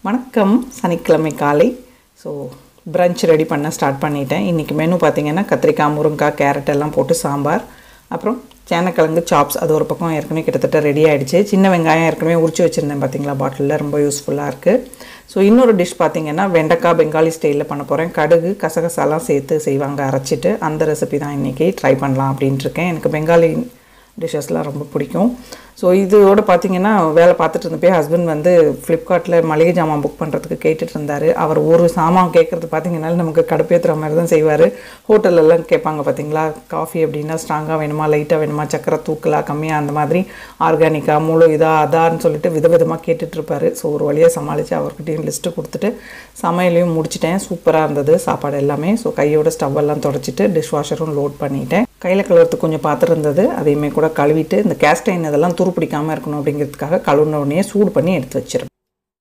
வணக்கம் சனிக்கிழமை காலை ஸோ பிரஞ்ச் ரெடி பண்ண ஸ்டார்ட் பண்ணிட்டேன் இன்றைக்கி மெனு பார்த்தீங்கன்னா கத்திரிக்காய் முருங்காய் கேரட் எல்லாம் போட்டு சாம்பார் அப்புறம் சேனக்கிழங்கு சாப்ஸ் அது ஒரு பக்கம் ஏற்கனவே கிட்டத்தட்ட ரெடி ஆகிடுச்சு சின்ன வெங்காயம் ஏற்கனவே உரிச்சு வச்சுருந்தேன் பார்த்தீங்களா பாட்டிலில் ரொம்ப யூஸ்ஃபுல்லாக இருக்குது ஸோ இன்னொரு டிஷ் பார்த்தீங்கன்னா வெண்டைக்காய் பெங்காலி ஸ்டைலில் பண்ண போகிறேன் கடுகு கசகசாலாம் சேர்த்து செய்வாங்க அரைச்சிட்டு அந்த ரெசிபி தான் இன்றைக்கி ட்ரை பண்ணலாம் அப்படின்ட்டு இருக்கேன் எனக்கு பெங்காலி டிஷ்ஷஸ்லாம் ரொம்ப பிடிக்கும் ஸோ இதோட பார்த்தீங்கன்னா வேலை பார்த்துட்டு இருந்தப்பே ஹஸ்பண்ட் வந்து ஃப்ளிப்கார்ட்டில் மளிகை ஜாமான் புக் பண்ணுறதுக்கு கேட்டுட்டு இருந்தார் அவர் ஒரு சாமான் கேட்குறது பார்த்தீங்கன்னா நமக்கு கடுப்பேற்றுற மாதிரி தான் செய்வார் ஹோட்டல்லலாம் கேட்பாங்க பார்த்தீங்களா காஃபி அப்படின்னா ஸ்ட்ராங்காக வேணுமா லைட்டாக வேணுமா சக்கரை தூக்கலா கம்மியாக அந்த மாதிரி ஆர்கானிக்காக முழு இதா அதான்னு சொல்லிட்டு விதவிதமாக கேட்டுட்டு இருப்பாரு ஸோ ஒரு வழியாக சமாளித்து அவர்கிட்டையும் லிஸ்ட்டு கொடுத்துட்டு சமையலையும் முடிச்சிட்டேன் சூப்பராக இருந்தது சாப்பாடு எல்லாமே ஸோ கையோட ஸ்டவ் எல்லாம் தொடச்சிட்டு டிஷ் வாஷரும் லோட் பண்ணிட்டேன் கையில் கழுவுறதுக்கு கொஞ்சம் பாத்திரம் இருந்தது அதையுமே கூட கழுவிட்டு இந்த கேஸ்டைன் இதெல்லாம் துரு பிடிக்காமல் இருக்கணும் அப்படிங்கிறதுக்காக கழுவுன உடனே சூடு பண்ணி எடுத்து வச்சிருவேன்